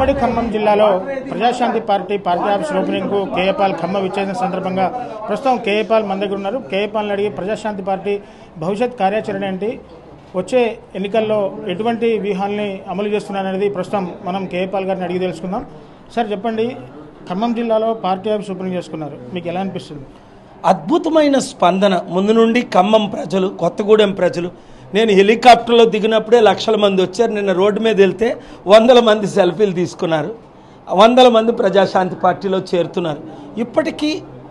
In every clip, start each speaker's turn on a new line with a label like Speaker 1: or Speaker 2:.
Speaker 1: ఉమ్మడి ఖమ్మం జిల్లాలో Prajashanti party party office opening కు కేఏపాల్ ఖమ్మం ఇచ్చేసిన సందర్భంగా ప్రస్తుతం కేఏపాల్ మన దగ్గర ఉన్నారు కేఏపాల్ని అడిగి ప్రజాశాంతి పార్టీ భవిష్యత్ కార్యాచరణ ఏంటి వచ్చే ఎన్నికల్లో ఎటువంటి వ్యూహాల్ని అమలు చేస్తున్నారనేది ప్రస్తుతం మనం కేఏపాల్ గారిని అడిగి తెలుసుకుందాం సార్ చెప్పండి ఖమ్మం జిల్లాలో పార్టీ ఆఫీస్ ఓపెనింగ్ చేసుకున్నారు మీకు ఎలా అనిపిస్తుంది
Speaker 2: అద్భుతమైన స్పందన ముందు నుండి ఖమ్మం ప్రజలు కొత్తగూడెం ప్రజలు నేను హెలికాప్టర్లో దిగినప్పుడే లక్షల మంది వచ్చారు నిన్న రోడ్డు మీద వెళ్తే వందల మంది సెల్ఫీలు తీసుకున్నారు వందల మంది ప్రజాశాంతి పార్టీలో చేరుతున్నారు ఇప్పటికీ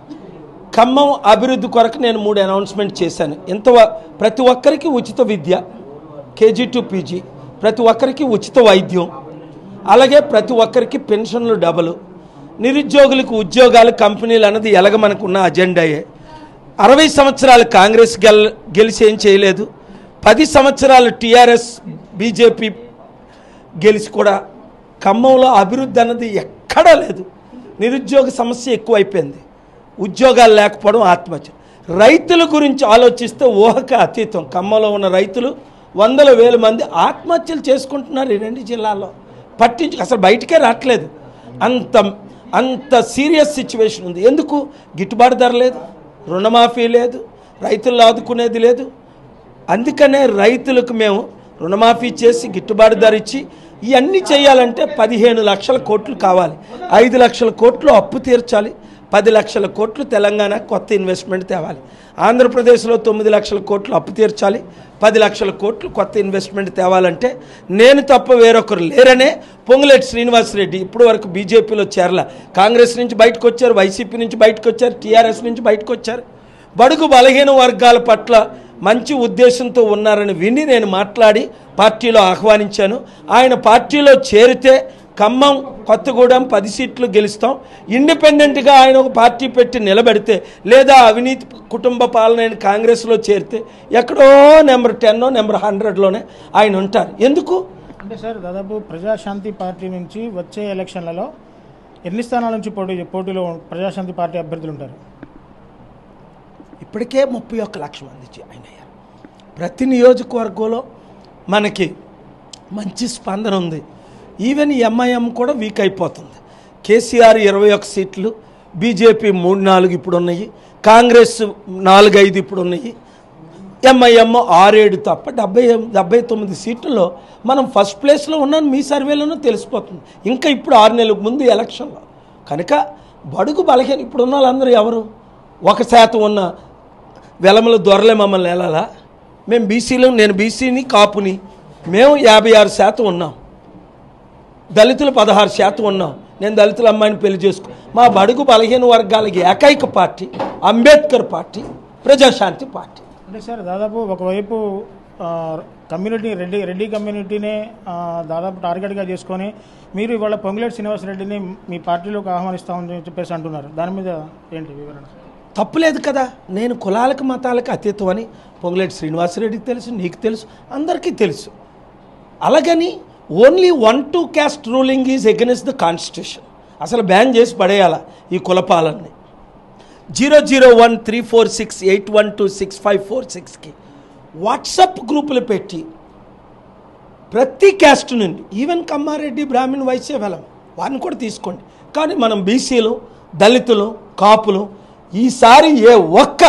Speaker 2: ఖమ్మం అభివృద్ధి కొరకు నేను మూడు అనౌన్స్మెంట్ చేశాను ఇంత వ- ప్రతి ఒక్కరికి ఉచిత విద్య కేజీ టు పీజీ ప్రతి ఒక్కరికి ఉచిత వైద్యం అలాగే ప్రతి ఒక్కరికి పెన్షన్లు డబలు నిరుద్యోగులకు ఉద్యోగాలు కంపెనీలు అన్నది ఎలాగ మనకున్న అజెండాయే అరవై సంవత్సరాలు కాంగ్రెస్ గెల్ గెలిచి ఏం చేయలేదు పది సంవత్సరాలు టీఆర్ఎస్ బీజేపీ గెలిచి కూడా ఖమ్మంలో అభివృద్ధి అన్నది ఎక్కడా లేదు నిరుద్యోగ సమస్య ఎక్కువైపోయింది ఉద్యోగాలు లేకపోవడం ఆత్మహత్య రైతుల గురించి ఆలోచిస్తే ఊహక అతీతం ఖమ్మంలో ఉన్న రైతులు వందల వేల మంది ఆత్మహత్యలు చేసుకుంటున్నారు ఈ రెండు జిల్లాల్లో పట్టించు అసలు బయటికే రావట్లేదు అంత అంత సీరియస్ సిచ్యువేషన్ ఉంది ఎందుకు గిట్టుబాటు ధర లేదు రుణమాఫీ లేదు రైతులను ఆదుకునేది లేదు అందుకనే రైతులకు మేము రుణమాఫీ చేసి గిట్టుబాటు ధర ఇచ్చి ఇవన్నీ చేయాలంటే పదిహేను లక్షల కోట్లు కావాలి ఐదు లక్షల కోట్లు అప్పు తీర్చాలి పది లక్షల కోట్లు తెలంగాణ కొత్త ఇన్వెస్ట్మెంట్ తేవాలి ఆంధ్రప్రదేశ్లో తొమ్మిది లక్షల కోట్లు అప్పు తీర్చాలి పది లక్షల కోట్లు కొత్త ఇన్వెస్ట్మెంట్ తేవాలంటే నేను తప్ప వేరొకరు లేరనే పొంగులేటి శ్రీనివాసరెడ్డి ఇప్పుడు వరకు బీజేపీలో చేరల కాంగ్రెస్ నుంచి బయటకు వచ్చారు వైసీపీ నుంచి బయటకు వచ్చారు టీఆర్ఎస్ నుంచి బయటకు వచ్చారు బడుగు బలహీన వర్గాల పట్ల మంచి ఉద్దేశంతో ఉన్నారని విని నేను మాట్లాడి పార్టీలో ఆహ్వానించాను ఆయన పార్టీలో చేరితే ఖమ్మం కొత్తగూడెం పది సీట్లు గెలుస్తాం ఇండిపెండెంట్గా ఆయన ఒక పార్టీ పెట్టి నిలబెడితే లేదా అవినీతి కుటుంబ పాలన కాంగ్రెస్లో చేరితే ఎక్కడో నెంబర్ టెన్నో నెంబర్ హండ్రెడ్లోనే ఆయన ఉంటారు ఎందుకు
Speaker 1: అంటే సార్ దాదాపు ప్రజాశాంతి పార్టీ నుంచి వచ్చే ఎలక్షన్లలో ఎన్ని స్థానాల నుంచి పోటీ పోటీలో ప్రజాశాంతి పార్టీ అభ్యర్థులు ఉంటారు
Speaker 2: ఇప్పటికే ముప్పై ఒక్క లక్ష మంది జ- ఆయన అయ్యారు ప్రతి నియోజకవర్గంలో మనకి మంచి స్పందన ఉంది ఈవెన్ ఎంఐఎం కూడా వీక్ అయిపోతుంది కేసీఆర్ ఇరవై ఒక్క సీట్లు బీజేపీ మూడు నాలుగు ఇప్పుడు ఉన్నాయి కాంగ్రెస్ నాలుగు ఐదు ఇప్పుడు ఉన్నాయి ఎంఐఎం ఆరేడు తప్ప డెబ్బై డెబ్బై తొమ్మిది సీట్లలో మనం ఫస్ట్ ప్లేస్లో ఉన్నాను మీ సర్వేలోనూ తెలిసిపోతుంది ఇంకా ఇప్పుడు ఆరు నెలల ముందు ఎలక్షన్లో కనుక బడుగు బలహీన ఇప్పుడు ఉన్న వాళ్ళందరూ ఎవరు ఒక శాతం ఉన్న వెలమల దొరలే మమ్మల్ని వెళ్ళాలా మేము బీసీలో నేను బీసీని కాపుని మేము యాభై ఆరు శాతం ఉన్నాం దళితులు పదహారు శాతం ఉన్నాం నేను దళితుల అమ్మాయిని పెళ్లి చేసుకో మా బడుగు బలహీన వర్గాలకి ఏకైక party Ambedkar party Prajashanti party
Speaker 1: అంటే సార్ దాదాపు ఒకవైపు ఆ, కమ్యూనిటీ రెడ్డి రెడ్డి కమ్యూనిటీనే ఆ, దాదాపు టార్గెట్గా చేసుకొని మీరు ఇవాళ పొంగులేటి శ్రీనివాసరెడ్డిని మీ పార్టీలోకి ఆహ్వానిస్తామని చెప్పేసి అంటున్నారు దాని మీద ఏంటి వివరణ
Speaker 2: తప్పులేదు కదా నేను కులాలకు మతాలకు అతీతం అని పొంగులేటి శ్రీనివాసరెడ్డికి తెలుసు నీకు తెలుసు అందరికీ తెలుసు అలాగని only one two caste ruling is against the constitution అసలు బ్యాన్ చేసి పడేయాల ఈ కులపాలన్ని zero zero one three four six eight one two six five four సిక్స్కి వాట్సప్ గ్రూపులు పెట్టి ప్రతి క్యాస్ట్ నుండి ఈవెన్ కమ్మారెడ్డి బ్రాహ్మణ్ వైశ్య వెలం వారిని కూడా తీసుకోండి కానీ మనం బీసీలు దళితులు కాపులు ఈసారి ఏ ఒక్క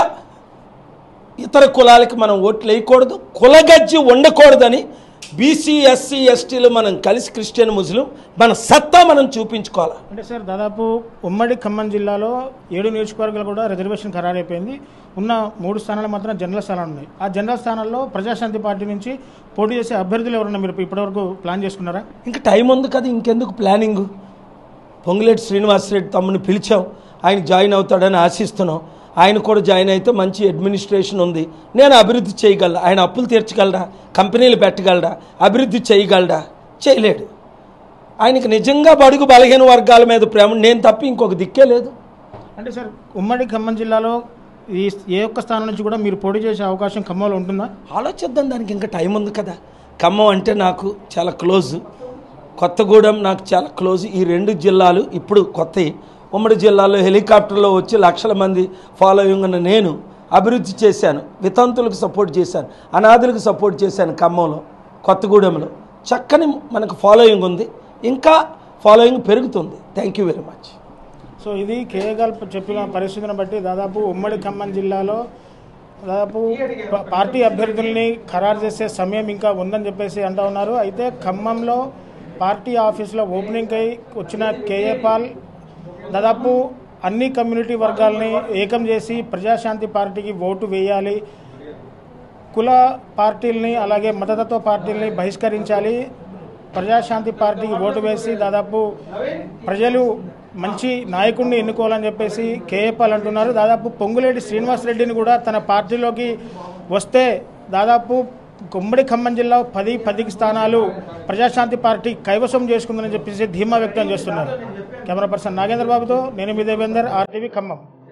Speaker 2: ఇతర కులాలకి మనం ఓట్లు వేయకూడదు కులగజ్జి ఉండకూడదని బీసీ ఎస్సీ ఎస్టీలు మనం కలిసి క్రిస్టియన్ ముస్లిం మన సత్తా మనం చూపించుకోవాలి
Speaker 1: అంటే సార్ దాదాపు ఉమ్మడి ఖమ్మం జిల్లాలో ఏడు నియోజకవర్గాలు కూడా రిజర్వేషన్ ఖరారైపోయింది ఉన్న మూడు స్థానాలు మాత్రం జనరల్ స్థానాలు ఉన్నాయి ఆ జనరల్ స్థానాల్లో ప్రజాశాంతి పార్టీ నుంచి పోటీ చేసే అభ్యర్థులు ఎవరన్నా మీరు ఇప్పటివరకు ప్లాన్ చేసుకున్నారా
Speaker 2: ఇంకా టైం ఉంది కదా ఇంకెందుకు ప్లానింగ్ పొంగులేటి శ్రీనివాసరెడ్డి తమ్ముని పిలిచాం ఆయన జాయిన్ అవుతాడని ఆశిస్తున్నాం ఆయన కూడా జాయిన్ అయితే మంచి అడ్మినిస్ట్రేషన్ ఉంది నేను అభివృద్ధి చేయగలరా ఆయన అప్పులు తీర్చగలరా కంపెనీలు పెట్టగలరా అభివృద్ధి చేయగలరా చేయలేడు ఆయనకి నిజంగా బడుగు బలహీన వర్గాల మీద ప్రేమ నేను తప్ప ఇంకొక దిక్కే లేదు
Speaker 1: అంటే సార్ ఉమ్మడి ఖమ్మం జిల్లాలో ఈ ఏ ఒక్క స్థానం నుంచి కూడా మీరు పోటీ చేసే అవకాశం ఖమ్మంలో ఉంటుందా
Speaker 2: ఆలోచిద్దాం దానికి ఇంకా టైం ఉంది కదా ఖమ్మం అంటే నాకు చాలా క్లోజ్ కొత్తగూడెం నాకు చాలా క్లోజ్ ఈ రెండు జిల్లాలు ఇప్పుడు కొత్తవి ఉమ్మడి జిల్లాలో హెలికాప్టర్లో వచ్చి లక్షల మంది ఫాలోయింగ్ ఉన్న నేను అభివృద్ధి చేశాను వితంతులకు సపోర్ట్ చేశాను అనాథులకు సపోర్ట్ చేశాను ఖమ్మంలో కొత్తగూడెంలో చక్కని మనకు ఫాలోయింగ్ ఉంది ఇంకా ఫాలోయింగ్ పెరుగుతుంది thank you very much
Speaker 1: so ఇది కేఏగల్ చెప్పిన పరిస్థితిని బట్టి దాదాపు ఉమ్మడి ఖమ్మం జిల్లాలో దాదాపు ప- పార్టీ అభ్యర్థుల్ని ఖరారు చేసే సమయం ఇంకా ఉందని చెప్పేసి అంటూ ఉన్నారు అయితే ఖమ్మంలో పార్టీ ఆఫీస్లో ఓపెనింగ్ అయి వచ్చిన కేఏ పాల్ దాదాపు అన్ని కమ్యూనిటీ వర్గాల్ని ఏకం చేసి ప్రజాశాంతి పార్టీకి ఓటు వేయాలి కుల పార్టీల్ని అలాగే మతతత్వ పార్టీల్ని బహిష్కరించాలి ప్రజాశాంతి పార్టీకి ఓటు వేసి దాదాపు ప్రజలు మంచి నాయకుడిని ఎన్నుకోవాలని చెప్పేసి కేఏపాల్ అంటున్నారు దాదాపు పొంగులేటి శ్రీనివాసరెడ్డిని కూడా తన పార్టీలోకి వస్తే దాదాపు ఉమ్మడి ఖమ్మం జిల్లా పది పదికి స్థానాలు ప్రజాశాంతి పార్టీ కైవసం చేసుకుందని చెప్పేసి ధీమా వ్యక్తం చేస్తున్నారు కెమెరా పర్సన్ నాగేంద్ర బాబుతో నేను మీ దేవేందర్ ఆర్టీవీ ఖమ్మం